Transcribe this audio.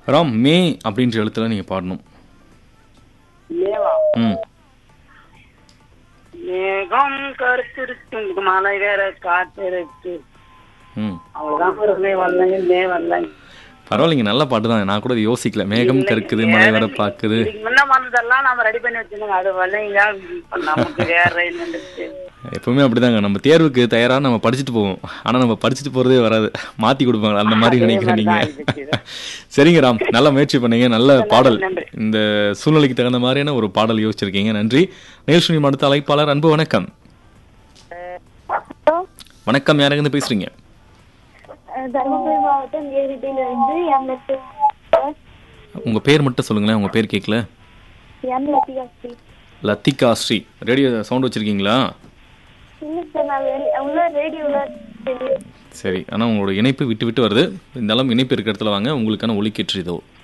ராம் மே அப்படின்ற எழுத்துல நீங்க பாடணும் மேவா ம் மேகம் கருத்திருக்கு மலை வேற காத்திருக்கு ம் அவ்வளவுதான் ஒரு மே வரலங்க மே வரலங்க பரவாயில்லைங்க நல்ல பாட்டு தான் நான் கூட இது யோசிக்கல மேகம் கருக்குது மழை வர பாக்குது இதுக்கு முன்ன வந்ததெல்லாம் நம்ம ரெடி பண்ணி வச்சிருந்தோங்க அது வரலைங்க இப்ப நமக்கு வேற என்னன்னு எப்பவுமே அப்படிதாங்க நம்ம தேர்வுக்கு தயாரா நம்ம படிச்சுட்டு போவோம் ஆனா நம்ம படிச்சுட்டு போறதே வராது மாத்தி கொடுப்பாங்க அந்த மாதிரி நினைக்கிறேன் நீங்க சரிங்க ராம் நல்ல முயற்சி பண்ணீங்க நல்ல பாடல் நன்றி. இந்த சூழ்நிலைக்கு தகுந்த மாதிரியான ஒரு பாடல் யோசிச்சிருக்கீங்க நன்றி நிகழ்ச்சி அடுத்த அழைப்பாளர் அன்பு வணக்கம் வணக்கம் யாருங்க பேசுறீங்க தருமபுரி மாவட்டம் ஏரிட்டில இருந்து எம் லட்சு உங்க பேர் மட்டும் சொல்லுங்களேன் உங்க பேர் கேட்கல M Lathika Sri Lathika Sri radio sound வச்சிருக்கீங்களா இல்லை சார் நான் வெளி உள்ள ரேடியோல சரி ஆனா உங்களோட இணைப்பு விட்டு விட்டு வருது இருந்தாலும் இணைப்பு இருக்கிற இடத்துல வாங்க உங்களுக்கான ஒலிக்கேற்று இதோ